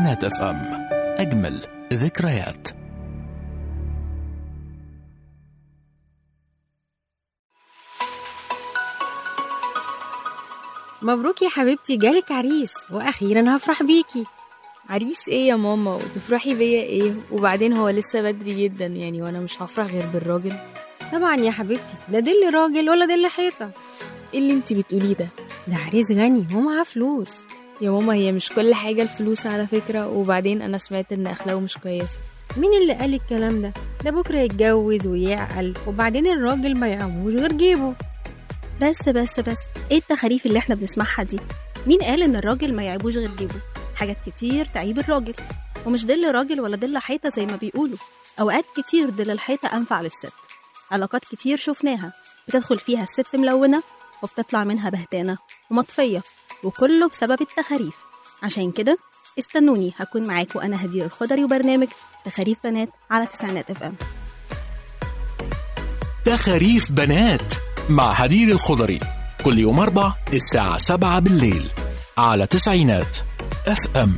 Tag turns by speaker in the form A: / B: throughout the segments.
A: تسعينات اف ام اجمل ذكريات
B: مبروك يا حبيبتي جالك عريس واخيرا هفرح بيكي
C: عريس ايه يا ماما وتفرحي بيا ايه وبعدين هو لسه بدري جدا يعني وانا مش هفرح غير بالراجل
B: طبعا يا حبيبتي ده دل راجل ولا دل حيطه
C: ايه اللي انتي بتقوليه ده
B: ده عريس غني ومعاه فلوس
C: يا ماما هي مش كل حاجة الفلوس على فكرة وبعدين انا سمعت ان اخلاقه مش كويسة
B: مين اللي قال الكلام ده ده بكره يتجوز ويعقل وبعدين الراجل ما يعموش غير جيبه
D: بس بس بس ايه التخاريف اللي احنا بنسمعها دي مين قال ان الراجل ما يعيبوش غير جيبه حاجات كتير تعيب الراجل ومش دل راجل ولا دل حيطه زي ما بيقولوا اوقات كتير دل الحيطه انفع للست علاقات كتير شفناها بتدخل فيها الست ملونه وبتطلع منها بهتانه ومطفيه وكله بسبب التخاريف عشان كده استنوني هكون معاكم انا هدير الخضري وبرنامج تخاريف بنات على تسعينات اف ام
A: تخاريف بنات مع هدير الخضري كل يوم أربع الساعة سبعة بالليل على تسعينات اف ام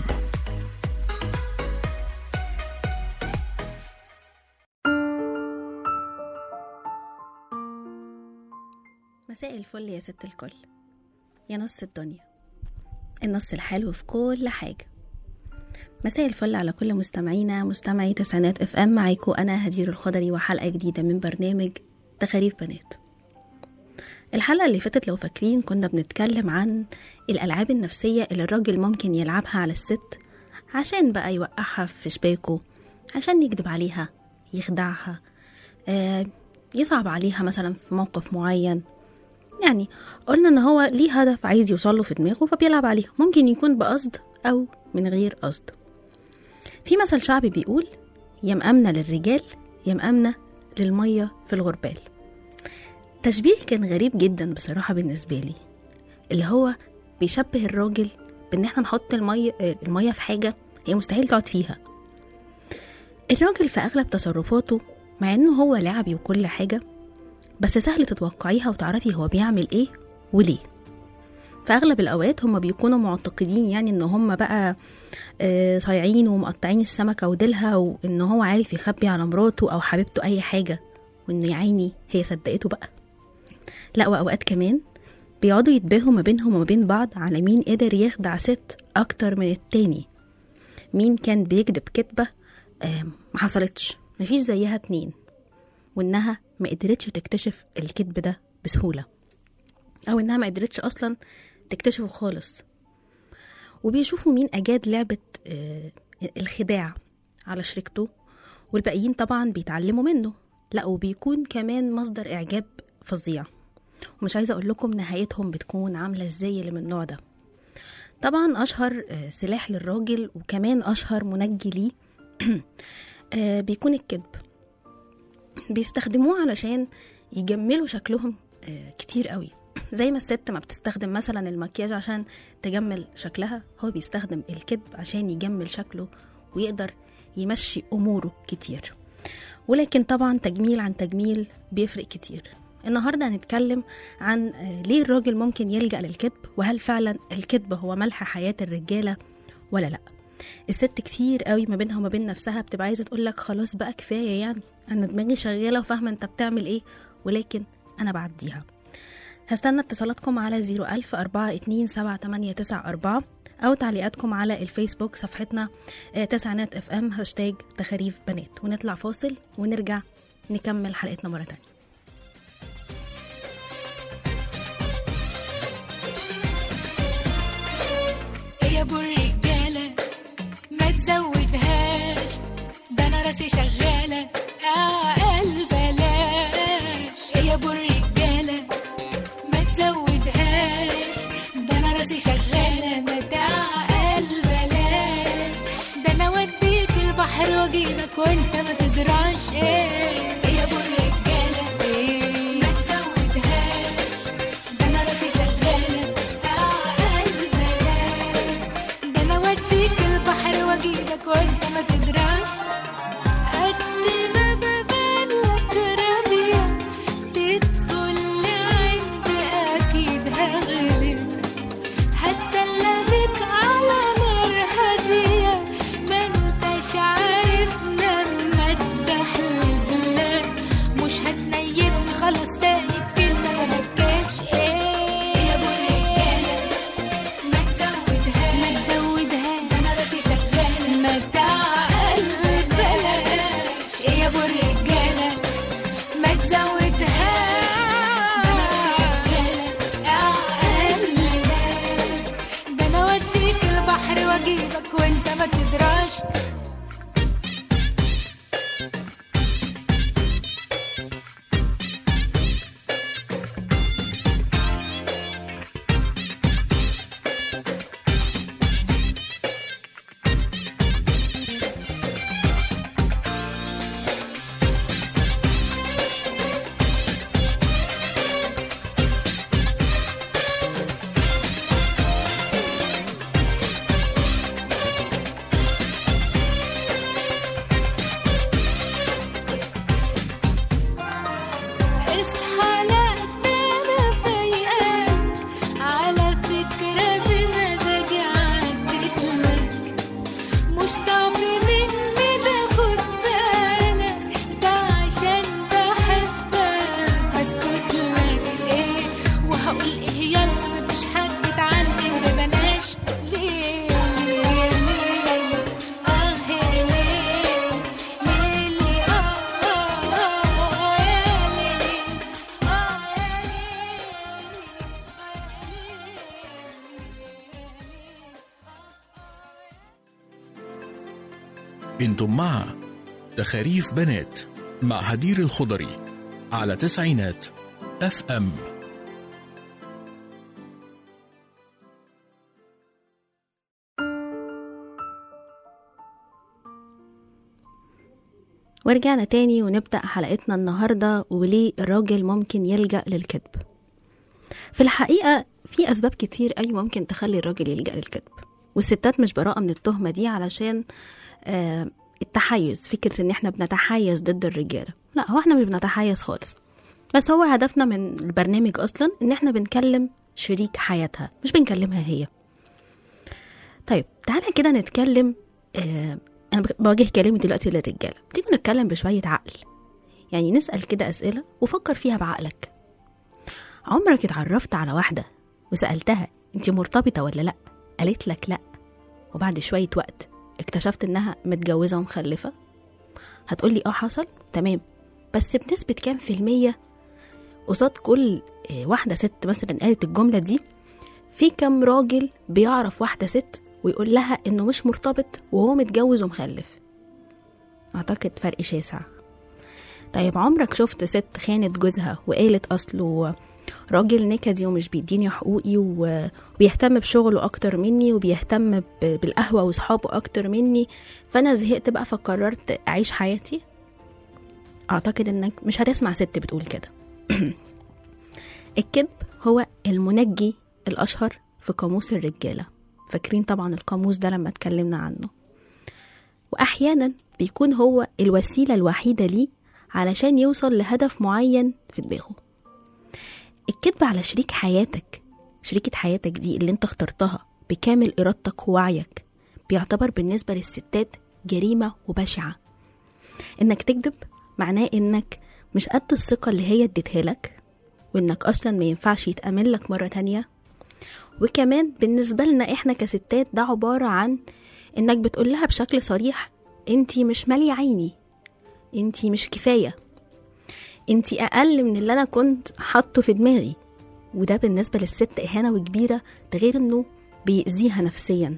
D: مساء الفل يا ست الكل يا نص الدنيا النص الحلو في كل حاجة مساء الفل على كل مستمعينا مستمعي تسعينات اف ام معاكم انا هدير الخضري وحلقة جديدة من برنامج تخاريف بنات الحلقة اللي فاتت لو فاكرين كنا بنتكلم عن الألعاب النفسية اللي الراجل ممكن يلعبها على الست عشان بقى يوقعها في شباكه عشان يكذب عليها يخدعها آه يصعب عليها مثلا في موقف معين يعني قلنا ان هو ليه هدف عايز يوصله في دماغه فبيلعب عليه ممكن يكون بقصد او من غير قصد في مثل شعبي بيقول يا مأمنة للرجال يا مأمنة للمية في الغربال تشبيه كان غريب جدا بصراحة بالنسبة لي اللي هو بيشبه الراجل بان احنا نحط المية المية في حاجة هي مستحيل تقعد فيها الراجل في اغلب تصرفاته مع انه هو لعبي وكل حاجة بس سهل تتوقعيها وتعرفي هو بيعمل ايه وليه في اغلب الاوقات هم بيكونوا معتقدين يعني ان هم بقى آه، صايعين ومقطعين السمكه وديلها وان هو عارف يخبي على مراته او حبيبته اي حاجه وان يا عيني هي صدقته بقى لا واوقات كمان بيقعدوا يتباهوا ما بينهم وما بين بعض على مين قدر يخدع ست اكتر من التاني مين كان بيكذب كذبه آه، ما حصلتش مفيش زيها اتنين وانها ما قدرتش تكتشف الكذب ده بسهوله او انها ما قدرتش اصلا تكتشفه خالص وبيشوفوا مين اجاد لعبه آه، الخداع على شريكته والباقيين طبعا بيتعلموا منه لا وبيكون كمان مصدر اعجاب فظيع ومش عايزه اقول لكم نهايتهم بتكون عامله ازاي اللي من النوع ده طبعا اشهر آه، سلاح للراجل وكمان اشهر منجي ليه آه، بيكون الكذب بيستخدموه علشان يجملوا شكلهم آه، كتير قوي زي ما الست ما بتستخدم مثلا المكياج عشان تجمل شكلها هو بيستخدم الكذب عشان يجمل شكله ويقدر يمشي اموره كتير ولكن طبعا تجميل عن تجميل بيفرق كتير النهارده هنتكلم عن آه، ليه الراجل ممكن يلجأ للكذب وهل فعلا الكذب هو ملح حياة الرجالة ولا لا الست كتير قوي ما بينها وما بين نفسها بتبقى عايزه تقول لك خلاص بقى كفايه يعني انا دماغي شغاله وفاهمه انت بتعمل ايه ولكن انا بعديها هستنى اتصالاتكم على 01000 427 أو تعليقاتكم على الفيسبوك صفحتنا آه، تسعينات اف ام هاشتاج تخاريف بنات ونطلع فاصل ونرجع نكمل حلقتنا مرة تانية
E: يا ابو الرجاله ما تزودهاش ده انا راسي شغاله اقل بلاش يا ابو الرجاله ما تزودهاش ده انا راسي شغاله ما تعقل بلاش ده انا اوديك البحر واجيبك وانت ما تدراش ايه يا ابو الرجاله ما تزودهاش ده انا راسي شغاله اقل بلاش ده انا اوديك البحر واجيبك وانت ما تدراش قد ما ببان لك راضية تدخل لعند أكيد هغلب هتسلى بك على نار هادية انت ما تدراش اصحى لا انا فايقاك على فكرة بمزاجي عدت لك مش ضعف مني ده خد بالك ده عشان بحبك هسكت لك ايه وهقول ايه يلا مفيش حد اتعلم ببلاش ليه ليه ليه اه ليه ليه ليه اه اه يا ليه اه يا
A: انتم مع تخاريف بنات مع هدير الخضري على تسعينات اف ام
D: ورجعنا تاني ونبدأ حلقتنا النهاردة وليه الراجل ممكن يلجأ للكذب في الحقيقة في أسباب كتير أي ممكن تخلي الراجل يلجأ للكذب والستات مش براءة من التهمة دي علشان آه التحيز فكرة إن إحنا بنتحيز ضد الرجالة لا هو إحنا مش بنتحيز خالص بس هو هدفنا من البرنامج أصلا إن إحنا بنكلم شريك حياتها مش بنكلمها هي طيب تعالى كده نتكلم آه انا بوجه كلامي دلوقتي للرجاله تيجي نتكلم بشويه عقل يعني نسال كده اسئله وفكر فيها بعقلك عمرك اتعرفت على واحده وسالتها انت مرتبطه ولا لا قالت لك لا وبعد شويه وقت اكتشفت انها متجوزه ومخلفه هتقولي اه حصل تمام بس بنسبه كام في الميه قصاد كل آه، واحده ست مثلا قالت الجمله دي في كام راجل بيعرف واحده ست ويقول لها انه مش مرتبط وهو متجوز ومخلف اعتقد فرق شاسع طيب عمرك شفت ست خانت جوزها وقالت اصله راجل نكدي ومش بيديني حقوقي و- وبيهتم بشغله اكتر مني وبيهتم ب- بالقهوه واصحابه اكتر مني فانا زهقت بقى فقررت اعيش حياتي اعتقد انك مش هتسمع ست بتقول كده الكذب هو المنجي الاشهر في قاموس الرجاله فاكرين طبعا القاموس ده لما اتكلمنا عنه واحيانا بيكون هو الوسيله الوحيده ليه علشان يوصل لهدف معين في دماغه الكذب على شريك حياتك شريكة حياتك دي اللي انت اخترتها بكامل إرادتك ووعيك بيعتبر بالنسبة للستات جريمة وبشعة إنك تكذب معناه إنك مش قد الثقة اللي هي اديتها لك وإنك أصلا ما ينفعش يتأمن لك مرة تانية وكمان بالنسبة لنا إحنا كستات ده عبارة عن إنك بتقول لها بشكل صريح انتي مش مالية عيني انتي مش كفاية انتي أقل من اللي أنا كنت حاطه في دماغي وده بالنسبة للست إهانة وكبيرة ده غير إنه بيأذيها نفسيا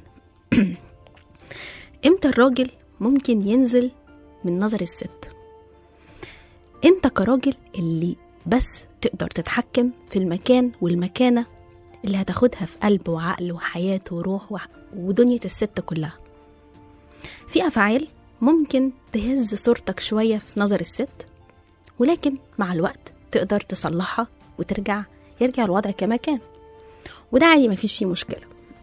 D: إمتى الراجل ممكن ينزل من نظر الست انت كراجل اللي بس تقدر تتحكم في المكان والمكانة اللي هتاخدها في قلب وعقل وحياة وروح وح- ودنيا الست كلها في أفعال ممكن تهز صورتك شوية في نظر الست ولكن مع الوقت تقدر تصلحها وترجع يرجع الوضع كما كان وده عادي مفيش فيه مشكلة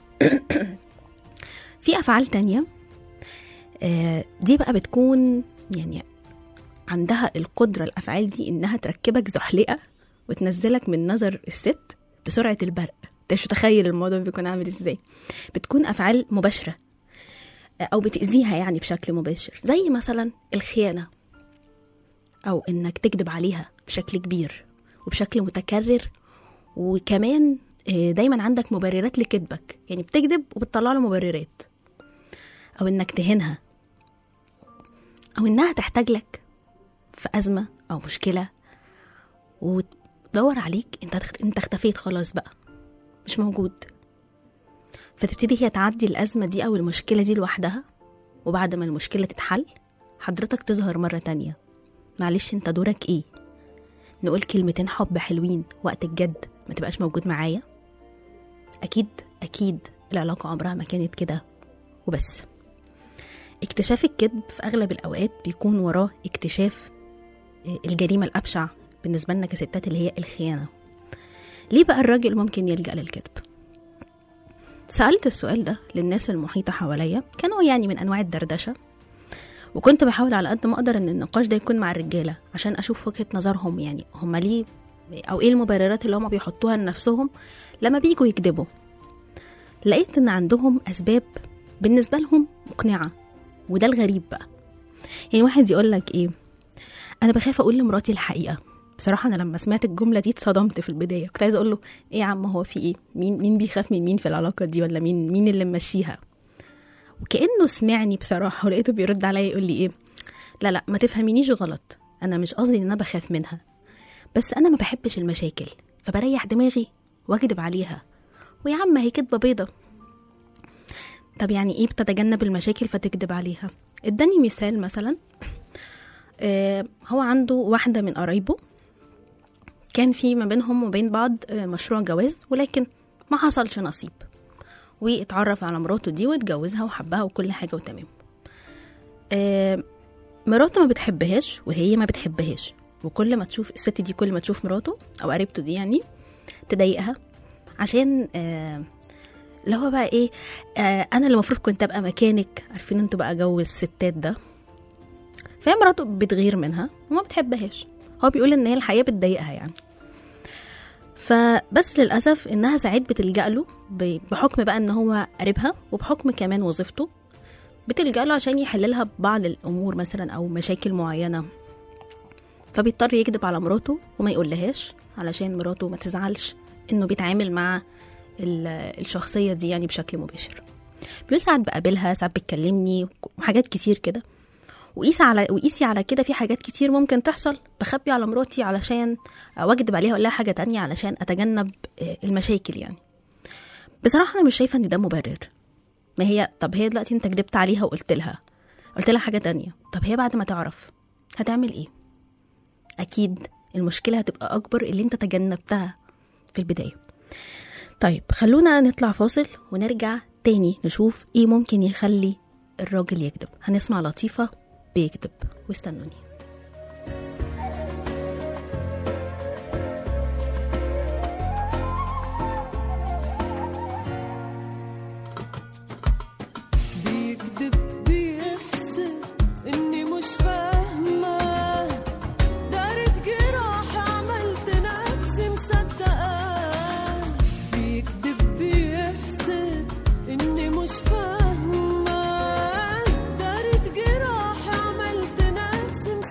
D: في أفعال تانية آه، دي بقى بتكون يعني عندها القدرة الأفعال دي إنها تركبك زحلقة وتنزلك من نظر الست بسرعة البرق انت مش متخيل الموضوع بيكون عامل ازاي بتكون أفعال مباشرة آه، أو بتأذيها يعني بشكل مباشر زي مثلا الخيانة أو إنك تكذب عليها بشكل كبير وبشكل متكرر وكمان آه، دايما عندك مبررات لكذبك يعني بتكذب وبتطلع له مبررات أو إنك تهينها أو إنها تحتاج لك في أزمة أو مشكلة وتدور عليك أنت انت اختفيت خلاص بقى مش موجود فتبتدي هي تعدي الأزمة دي أو المشكلة دي لوحدها وبعد ما المشكلة تتحل حضرتك تظهر مرة تانية معلش انت دورك ايه نقول كلمتين حب حلوين وقت الجد ما تبقاش موجود معايا أكيد أكيد العلاقة عمرها ما كانت كده وبس اكتشاف الكذب في أغلب الأوقات بيكون وراه اكتشاف الجريمة الأبشع بالنسبة لنا كستات اللي هي الخيانة ليه بقى الراجل ممكن يلجأ للكذب سألت السؤال ده للناس المحيطة حواليا كانوا يعني من أنواع الدردشة وكنت بحاول على قد ما أقدر إن النقاش ده يكون مع الرجالة عشان أشوف وجهة نظرهم يعني هم ليه أو إيه المبررات اللي هم بيحطوها لنفسهم لما بيجوا يكذبوا لقيت إن عندهم أسباب بالنسبة لهم مقنعة وده الغريب بقى يعني واحد يقول لك إيه أنا بخاف أقول لمراتي الحقيقة بصراحة أنا لما سمعت الجملة دي اتصدمت في البداية كنت عايزة أقول له إيه يا عم هو في إيه مين مين بيخاف من مين في العلاقة دي ولا مين مين اللي ممشيها وكأنه سمعني بصراحة ولقيته بيرد عليا يقول لي إيه لا لا ما تفهمينيش غلط أنا مش قصدي إن أنا بخاف منها بس أنا ما بحبش المشاكل فبريح دماغي وأكدب عليها ويا عم هي كدبة بيضة طب يعني إيه بتتجنب المشاكل فتكدب عليها اداني مثال مثلا آه هو عنده واحدة من قرايبه كان في ما بينهم وبين بعض آه، مشروع جواز ولكن ما حصلش نصيب واتعرف على مراته دي واتجوزها وحبها وكل حاجة وتمام آه، مراته ما بتحبهاش وهي ما بتحبهاش وكل ما تشوف الست دي كل ما تشوف مراته او قريبته دي يعني تضايقها عشان آه اللي هو بقى ايه آه انا اللي المفروض كنت ابقى مكانك عارفين انتوا بقى جو الستات ده فهي مراته بتغير منها وما بتحبهاش هو بيقول ان هي الحقيقه بتضايقها يعني فبس للاسف انها ساعات بتلجا له ب- بحكم بقى ان هو قريبها وبحكم كمان وظيفته بتلجا له عشان يحل لها بعض الامور مثلا او مشاكل معينه فبيضطر يكذب على مراته وما يقولهاش علشان مراته ما تزعلش انه بيتعامل مع ال- الشخصيه دي يعني بشكل مباشر بيقول ساعات بقابلها ساعات بتكلمني وحاجات كتير كده وقيسي على وقيسي على كده في حاجات كتير ممكن تحصل بخبي على مراتي علشان او اكدب عليها اقول لها حاجه تانية علشان اتجنب آه، المشاكل يعني بصراحه انا مش شايفه ان ده مبرر ما هي طب هي دلوقتي انت كدبت عليها وقلت لها قلت لها حاجه تانية طب هي بعد ما تعرف هتعمل ايه اكيد المشكله هتبقى اكبر اللي انت تجنبتها في البدايه طيب خلونا نطلع فاصل ونرجع تاني نشوف ايه ممكن يخلي الراجل يكذب هنسمع لطيفة بيكذب واستنوني
F: بيكذب بيحسب اني مش فاهمه دارت جراح عملت نفسي مصدقاه بيكذب بيحسب اني مش فاهمه دارت جراح عملت نفسي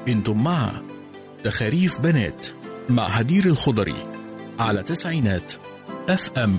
A: انتم مع تخاريف بنات مع هدير الخضري على تسعينات اف ام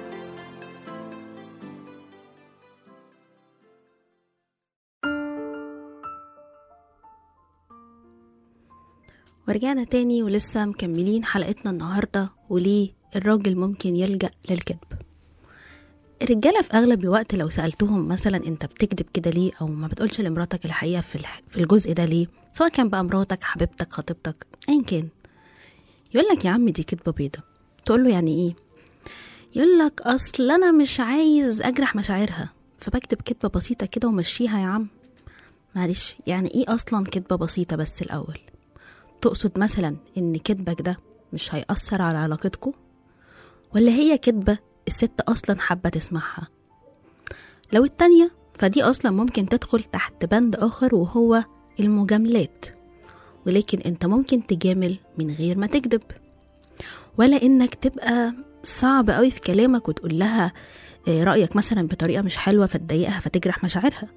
D: ورجعنا تاني ولسه مكملين حلقتنا النهاردة وليه الراجل ممكن يلجأ للكذب الرجالة في أغلب الوقت لو سألتهم مثلا أنت بتكذب كده ليه أو ما بتقولش لمراتك الحقيقة في, الح... في الجزء ده ليه سواء كان بقى مراتك حبيبتك خطيبتك أيا كان يقول لك يا عم دي كدبة بيضة تقول له يعني إيه يقول لك أصل أنا مش عايز أجرح مشاعرها فبكتب كدبة بسيطة كده ومشيها يا عم معلش يعني إيه أصلا كدبة بسيطة بس الأول تقصد مثلا ان كدبك ده مش هيأثر على علاقتكم ولا هي كدبة الست أصلا حابة تسمعها لو التانية فدي أصلا ممكن تدخل تحت بند آخر وهو المجاملات ولكن انت ممكن تجامل من غير ما تكذب ولا انك تبقى صعب قوي في كلامك وتقول لها آه، رأيك مثلا بطريقة مش حلوة فتضايقها فتجرح مشاعرها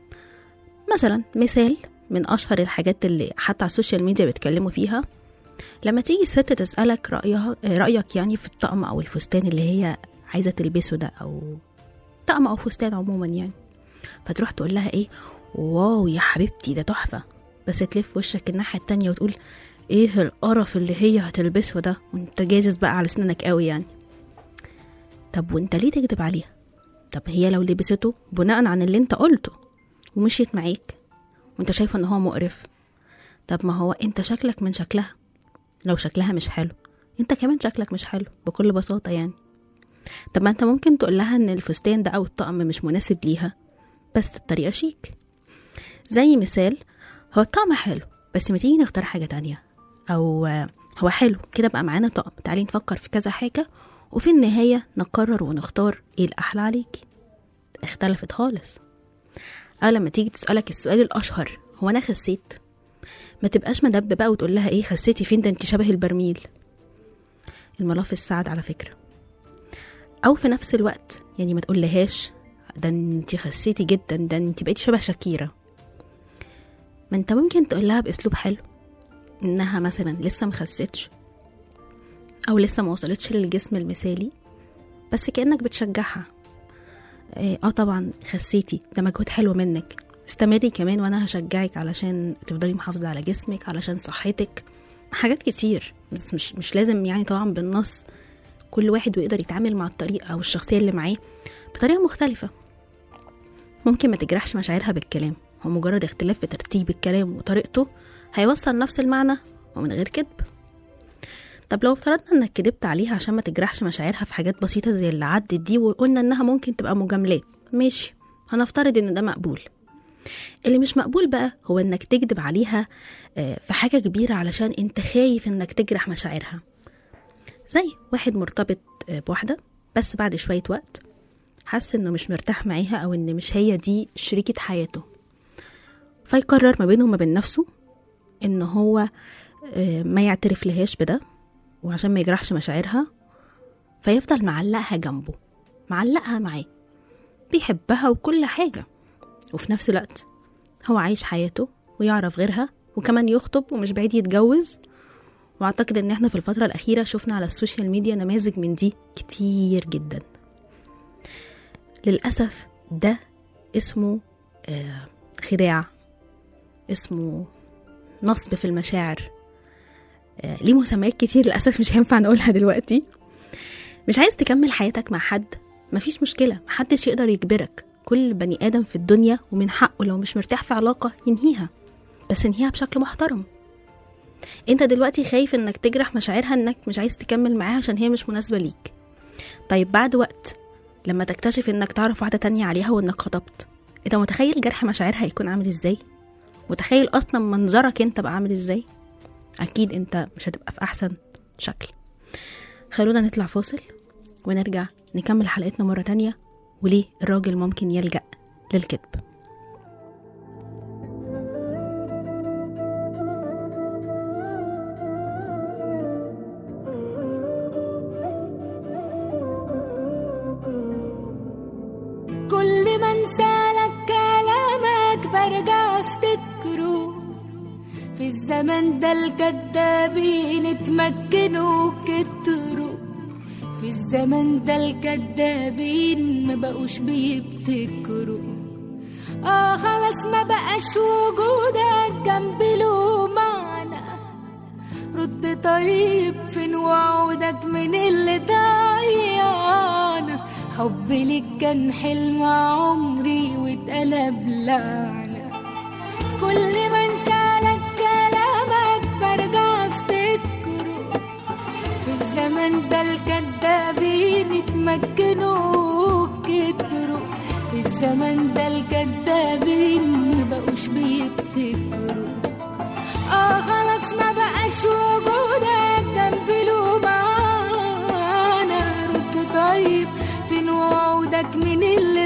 D: مثلا مثال من أشهر الحاجات اللي حتى على السوشيال ميديا بيتكلموا فيها لما تيجي الست تسألك رأيها رأيك يعني في الطقم أو الفستان اللي هي عايزة تلبسه ده أو طقم أو فستان عموما يعني فتروح تقول لها إيه واو يا حبيبتي ده تحفة بس تلف وشك الناحية التانية وتقول إيه القرف اللي هي هتلبسه ده وانت جازز بقى على سنانك قوي يعني طب وانت ليه تكذب عليها طب هي لو لبسته بناء عن اللي انت قلته ومشيت معاك وانت شايفه ان هو مقرف طب ما هو انت شكلك من شكلها لو شكلها مش حلو انت كمان شكلك مش حلو بكل بساطة يعني طب ما انت ممكن تقول لها ان الفستان ده او الطقم مش مناسب ليها بس بطريقة شيك زي مثال هو الطقم حلو بس ما تيجي نختار حاجة تانية او آه، هو حلو كده بقى معانا طقم تعالي نفكر في كذا حاجة وفي النهاية نقرر ونختار ايه الأحلى عليكي اختلفت خالص أو لما تيجي تسألك السؤال الأشهر هو أنا خسيت ما تبقاش مدب بقى وتقول لها ايه خسيتي فين ده انت شبه البرميل الملف السعد على فكرة أو في نفس الوقت يعني ما تقولهاش ده انت خسيتي جدا ده انت بقيتي شبه شاكيرة ما انت ممكن تقول لها بأسلوب حلو إنها مثلا لسه مخستش أو لسه ما وصلتش للجسم المثالي بس كأنك بتشجعها اه آه طبعا خسيتي ده مجهود حلو منك استمري كمان وانا هشجعك علشان تفضلي محافظة على جسمك علشان صحتك حاجات كتير بس مش مش لازم يعني طبعا بالنص كل واحد ويقدر يتعامل مع الطريقة أو الشخصية اللي معاه بطريقة مختلفة ممكن ما تجرحش مشاعرها بالكلام هو مجرد اختلاف في ترتيب الكلام وطريقته هيوصل نفس المعنى ومن غير كذب طب لو افترضنا انك كدبت عليها عشان ما تجرحش مشاعرها في حاجات بسيطة زي اللي عدت دي وقلنا انها ممكن تبقى مجاملات ماشي هنفترض ان ده مقبول اللي مش مقبول بقى هو انك تكذب عليها آه، في حاجة كبيرة علشان انت خايف انك تجرح مشاعرها زي واحد مرتبط آه، بواحدة بس بعد شوية وقت حس انه مش مرتاح معاها او ان مش هي دي شريكة حياته فيقرر ما بينه وما بين نفسه ان هو آه، ما يعترف لهاش بده وعشان ما يجرحش مشاعرها فيفضل معلقها جنبه معلقها معاه بيحبها وكل حاجة وفي نفس الوقت هو عايش حياته ويعرف غيرها وكمان يخطب ومش بعيد يتجوز واعتقد ان احنا في الفترة الأخيرة شفنا على السوشيال ميديا نماذج من دي كتير جدا للأسف ده اسمه آه، خداع اسمه نصب في المشاعر آه، ليه مسميات كتير للأسف مش هينفع نقولها دلوقتي مش عايز تكمل حياتك مع حد مفيش مشكلة محدش يقدر يجبرك كل بني آدم في الدنيا ومن حقه لو مش مرتاح في علاقة ينهيها بس انهيها بشكل محترم انت دلوقتي خايف انك تجرح مشاعرها انك مش عايز تكمل معاها عشان هي مش مناسبة ليك طيب بعد وقت لما تكتشف انك تعرف واحدة تانية عليها وانك خطبت انت متخيل جرح مشاعرها هيكون عامل ازاي متخيل اصلا منظرك انت بقى عامل ازاي اكيد انت مش هتبقى في احسن شكل خلونا نطلع فاصل ونرجع نكمل حلقتنا مرة تانية وليه الراجل ممكن يلجأ للكذب
E: كل ما انسالك كلامك برجع افتكره في الزمن ده الكدابين اتمكنوا كتروا في الزمن ده الكدابين ما بقوش بيبتكروا اه خلاص ما بقاش وجودك جنبي له معنى رد طيب فين وعودك من اللي ضيعنا حبي ليك كان حلم عمري واتقلب لعنة كل ما انسالك كلامك برجع افتكره في الزمن ده الكدابين اتمكنوا كتروا في الزمن ده الكدابين مبقوش بيبتكروا اه خلاص ما بقاش وجودك جنبي له معانا رد طيب فين وعودك من اللي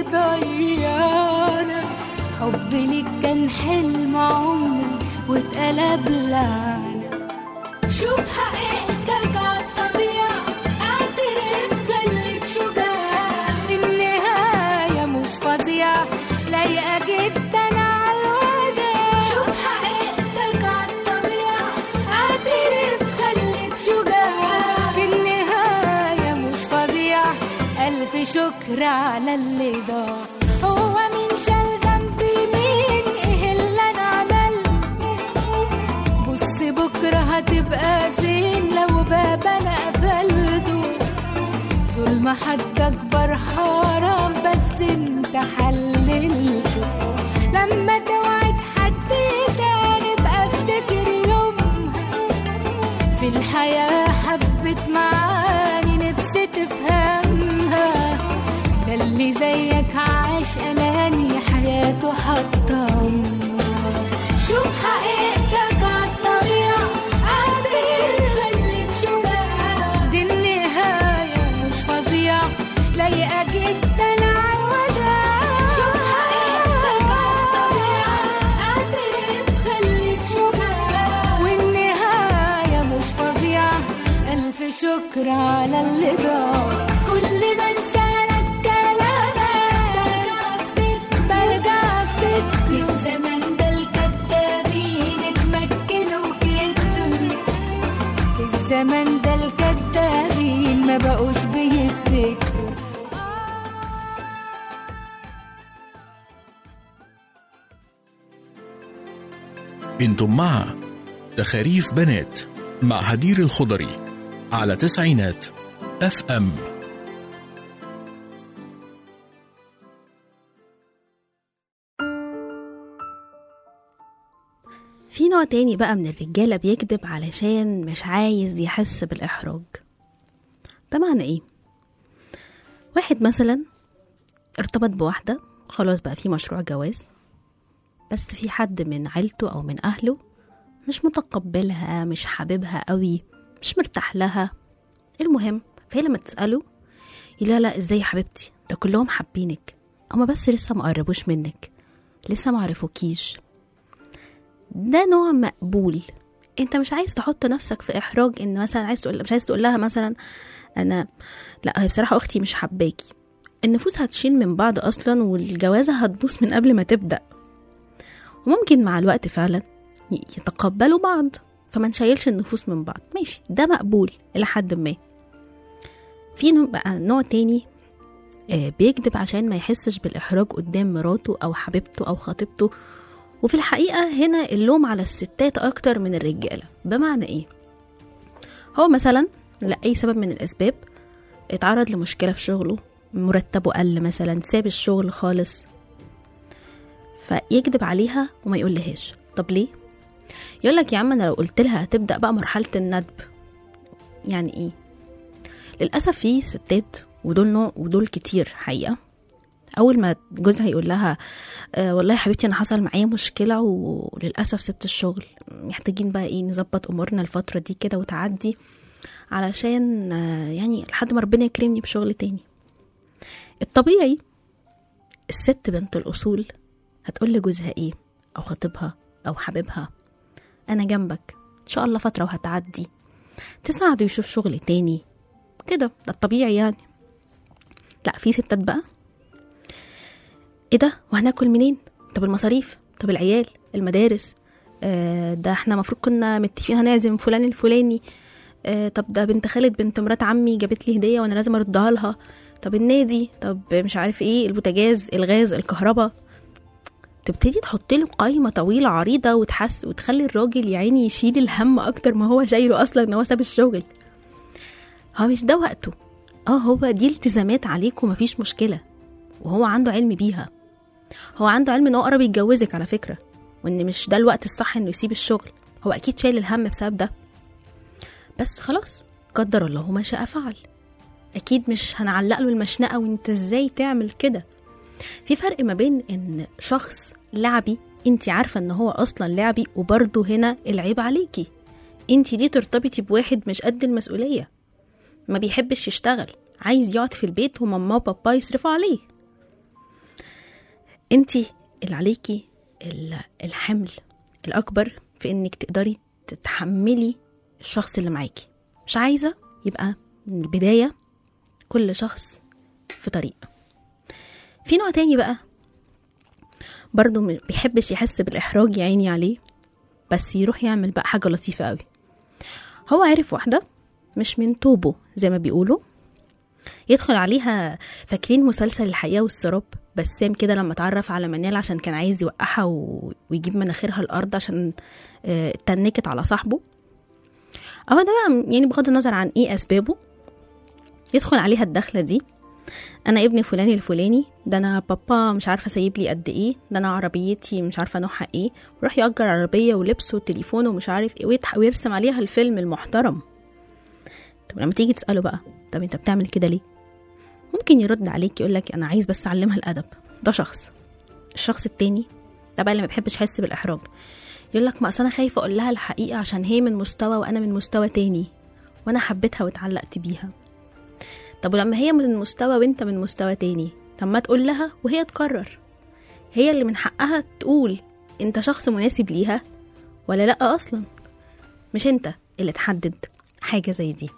E: ضيعنا حبي ليك كان حلم عمري واتقلب لعنة شوف حقيقتك عالطبيعة اعترف خليك شجاع النهاية مش فظيعة لايقة جدا عالوداع شوف حقيقتك عالطبيعة اعترف خليك شجاع في النهاية مش فظيعة ألف شكر على اللي ضاع هو مين شال ذنبي مين ايه اللي انا عملته بص بكرة هتبقى فين لو باب انا قفلته ظلم حد اكبر حرام بس انت حللته لما توعد حد تاني بقى افتكر يومها في الحياة حبت معاني نفسي تفهمها ده اللي زيك عاش أناني حياته حطم شوف حقيقتك عالطبيعة قادر خليك شجاع دي النهاية مش فظيعة لايقة جدا عالوداع شوف حقيقتك عالطبيعة قادر خليك شجاع والنهاية مش فظيعة ألف شكر على اللي ضاع كل ما انسالك كلامك برجع افتكر في الزمن ده الكدابين اتمكنوا كتروا في الزمن ده الكدابين ما بقوش بيفتكروا
A: انتم مع تخاريف بنات مع هدير الخضري على تسعينات اف ام
D: في نوع تاني بقى من الرجالة بيكذب علشان مش عايز يحس بالإحراج بمعنى إيه؟ واحد مثلا ارتبط بواحدة خلاص بقى في مشروع جواز بس في حد من عيلته أو من أهله مش متقبلها مش حاببها قوي مش مرتاح لها المهم فهي لما تسأله يقول لها لا ازاي يا حبيبتي ده كلهم حابينك هما بس لسه ما قربوش منك لسه ما عرفوكيش ده نوع مقبول انت مش عايز تحط نفسك في احراج ان مثلا عايز تقول مش عايز تقول لها مثلا انا لا هي بصراحه اختي مش حباكي النفوس هتشيل من بعض اصلا والجوازه هتبوظ من قبل ما تبدا وممكن مع الوقت فعلا ي- يتقبلوا بعض فما نشيلش النفوس من بعض ماشي ده مقبول الى حد ما في نوع- بقى نوع تاني آه، بيكذب عشان ما يحسش بالإحراج قدام مراته أو حبيبته أو خطيبته وفي الحقيقة هنا اللوم على الستات أكتر من الرجالة بمعنى إيه؟ هو مثلا لأي سبب من الأسباب اتعرض لمشكلة في شغله مرتبه قل مثلا ساب الشغل خالص فيكذب عليها وما يقولهاش طب ليه؟ يقول لك يا عم انا لو قلت لها هتبدا بقى مرحله الندب يعني ايه للاسف في ستات ودول نوع ودول كتير حقيقه اول ما جوزها يقول لها آه والله يا حبيبتي انا حصل معايا مشكله وللاسف سبت الشغل محتاجين بقى ايه نظبط امورنا الفتره دي كده وتعدي علشان آه يعني لحد ما ربنا يكرمني بشغل تاني الطبيعي الست بنت الاصول هتقول لجوزها ايه او خطيبها او حبيبها انا جنبك ان شاء الله فتره وهتعدي تساعده يشوف شغل تاني كده ده الطبيعي يعني لا في ستات بقى ايه ده وهناكل منين طب المصاريف طب العيال المدارس آه ده احنا المفروض كنا متفقين هنعزم فلان الفلاني آه طب ده بنت خالد بنت مرات عمي جابت لي هديه وانا لازم اردها لها طب النادي طب مش عارف ايه البوتاجاز الغاز الكهرباء تبتدي تحط له قايمه طويله عريضه وتحس وتخلي الراجل يا عيني يشيل الهم اكتر ما هو شايله اصلا ان هو ساب الشغل هو مش ده وقته اه هو دي التزامات عليك ومفيش مشكله وهو عنده علم بيها هو عنده علم ان هو قرب يتجوزك على فكره وان مش ده الوقت الصح انه يسيب الشغل هو اكيد شايل الهم بسبب ده بس خلاص قدر الله ما شاء فعل اكيد مش هنعلق له المشنقه وانت ازاي تعمل كده في فرق ما بين ان شخص لعبي انت عارفه ان هو اصلا لعبي وبرضه هنا العيب عليكي انت ليه ترتبطي بواحد مش قد المسؤوليه ما بيحبش يشتغل عايز يقعد في البيت وماما وبابا يصرفوا عليه انت اللي عليكي ال- الحمل الاكبر في انك تقدري تتحملي الشخص اللي معاكي مش عايزه يبقى من البدايه كل شخص في طريق في نوع تاني بقى برضه ما بيحبش يحس بالإحراج يا عيني عليه بس يروح يعمل بقى حاجة لطيفة قوي هو عرف واحدة مش من توبه زي ما بيقولوا يدخل عليها فاكرين مسلسل الحقيقة والسراب بسام كده لما اتعرف على منال عشان كان عايز يوقعها و... ويجيب مناخيرها الأرض عشان آه، اتنكت على صاحبه اهو ده بقى يعني بغض النظر عن ايه أسبابه يدخل عليها الدخلة دي انا ابن فلان الفلاني ده انا بابا مش عارفه سايب لي قد ايه ده انا عربيتي مش عارفه نوعها ايه ويروح يأجر عربيه ولبس وتليفون ومش عارف ايه ويضحك ويرسم عليها الفيلم المحترم طب لما تيجي تساله بقى طب انت بتعمل كده ليه ممكن يرد عليك يقول لك انا عايز بس اعلمها الادب ده شخص الشخص التاني ده بقى اللي ما بيحبش يحس بالاحراج يقول لك ما اصل انا خايفه اقول لها الحقيقه عشان هي من مستوى وانا من مستوى تاني وانا حبيتها واتعلقت بيها طب ولما هي من مستوى وانت من مستوى تاني طب ما تقول لها وهي تقرر هي اللي من حقها تقول انت شخص مناسب ليها ولا لا اصلا مش انت اللي تحدد حاجه زي دي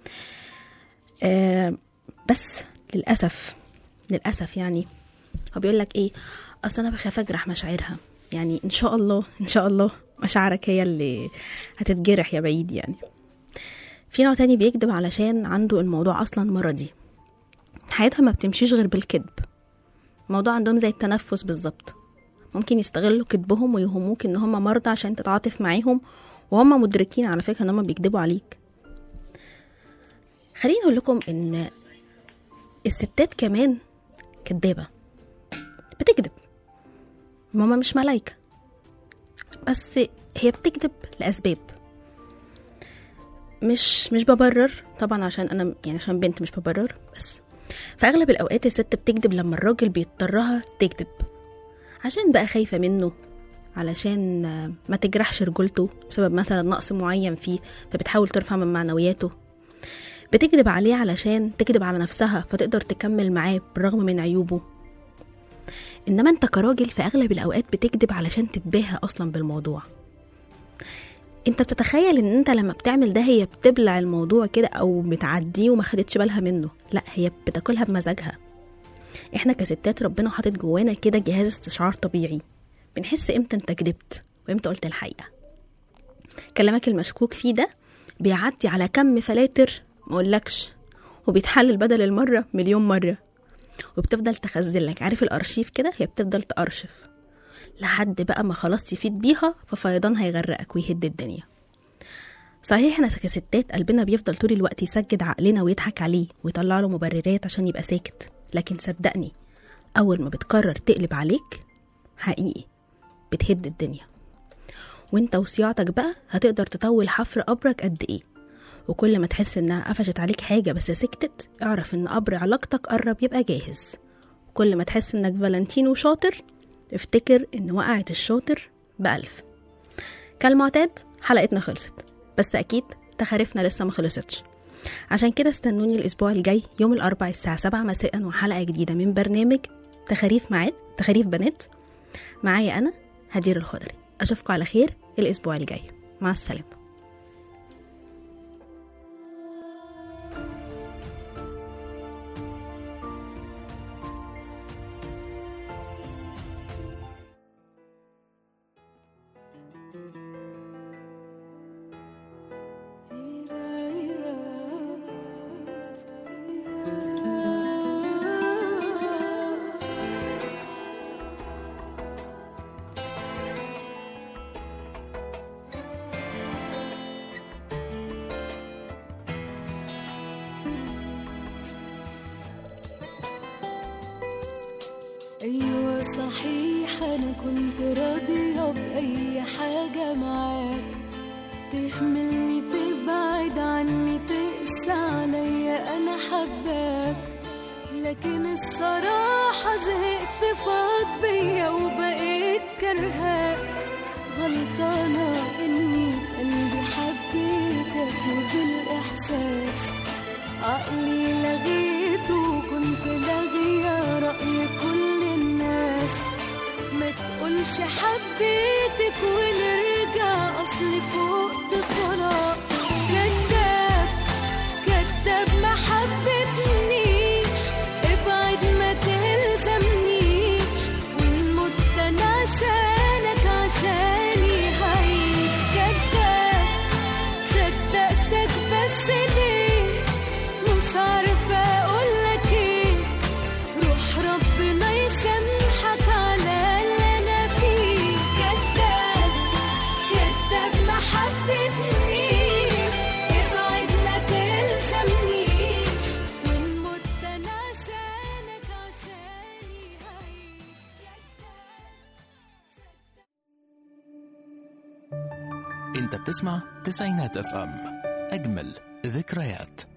D: آه بس للاسف للاسف يعني هو بيقول لك ايه اصل انا بخاف اجرح مشاعرها يعني ان شاء الله ان شاء الله مشاعرك هي اللي هتتجرح يا بعيد يعني في نوع تاني بيكذب علشان عنده الموضوع اصلا مرضي حياتها ما بتمشيش غير بالكذب الموضوع عندهم زي التنفس بالظبط ممكن يستغلوا كذبهم ويهموك ان هم مرضى عشان تتعاطف معاهم وهم مدركين على فكره ان هم بيكذبوا عليك خليني اقول لكم ان الستات كمان كدابه بتكذب ماما مش ملايكه بس هي بتكذب لاسباب مش مش ببرر طبعا عشان انا يعني عشان بنت مش ببرر بس في اغلب الاوقات الست بتكذب لما الراجل بيضطرها تكذب عشان بقى خايفه منه علشان آه، ما تجرحش رجولته بسبب مثلا نقص معين فيه فبتحاول ترفع من معنوياته بتكذب عليه علشان تكذب على نفسها فتقدر تكمل معاه بالرغم من عيوبه انما انت كراجل في اغلب الاوقات بتكذب علشان تتباهى اصلا بالموضوع انت بتتخيل ان انت لما بتعمل ده هي بتبلع الموضوع كده او بتعديه وما خدتش بالها منه لا هي بتاكلها بمزاجها احنا كستات ربنا حاطط جوانا كده جهاز استشعار طبيعي بنحس امتى انت كدبت وامتى قلت الحقيقه كلامك المشكوك فيه ده بيعدي على كم فلاتر مقولكش وبيتحلل بدل المره مليون مره وبتفضل تخزن لك عارف الارشيف كده هي بتفضل تأرشف لحد بقى ما خلاص تفيد بيها ففيضان هيغرقك ويهد الدنيا صحيح احنا كستات قلبنا بيفضل طول الوقت يسجد عقلنا ويضحك عليه ويطلع له مبررات عشان يبقى ساكت لكن صدقني اول ما بتقرر تقلب عليك حقيقي بتهد الدنيا وانت وصياعتك بقى هتقدر تطول حفر قبرك قد ايه وكل ما تحس انها قفشت عليك حاجه بس سكتت اعرف ان قبر علاقتك قرب يبقى جاهز كل ما تحس انك فالنتينو شاطر افتكر ان وقعت الشاطر بألف كالمعتاد حلقتنا خلصت بس اكيد تخارفنا لسه ما خلصتش عشان كده استنوني الاسبوع الجاي يوم الاربعاء الساعه 7 مساء وحلقه جديده من برنامج تخاريف معاد تخاريف بنات معايا انا هدير الخضري اشوفكم على خير الاسبوع الجاي مع السلامه
G: thank you
E: أيوة صحيح أنا كنت راضية بأي حاجة معاك تهملني تبعد عني تقسى عليا أنا حباك لكن الصراحة زهقت فاض بيا وبقيت كرهاك غلطانة إني قلبي حبيتك وبالإحساس عقلي لغيته وكنت لاغية رأي كل الناس ما تقولش حبيتك ونرجع أصلي فوقت خلاص كداب كداب ما حبتنيش ابعد ما تلزمنيش وإن مت أنا عشانك عشاني هعيش كداب صدقتك بس ليه مش عارفة أقولك إيه روح ربنا يسامحك على اللي أنا فيه كداب كداب ما حبتنيش ابعد ما تلزمنيش وإن مت أنا عشانك عشاني هعيش كداب
A: انت بتسمع تسعينات اف ام اجمل ذكريات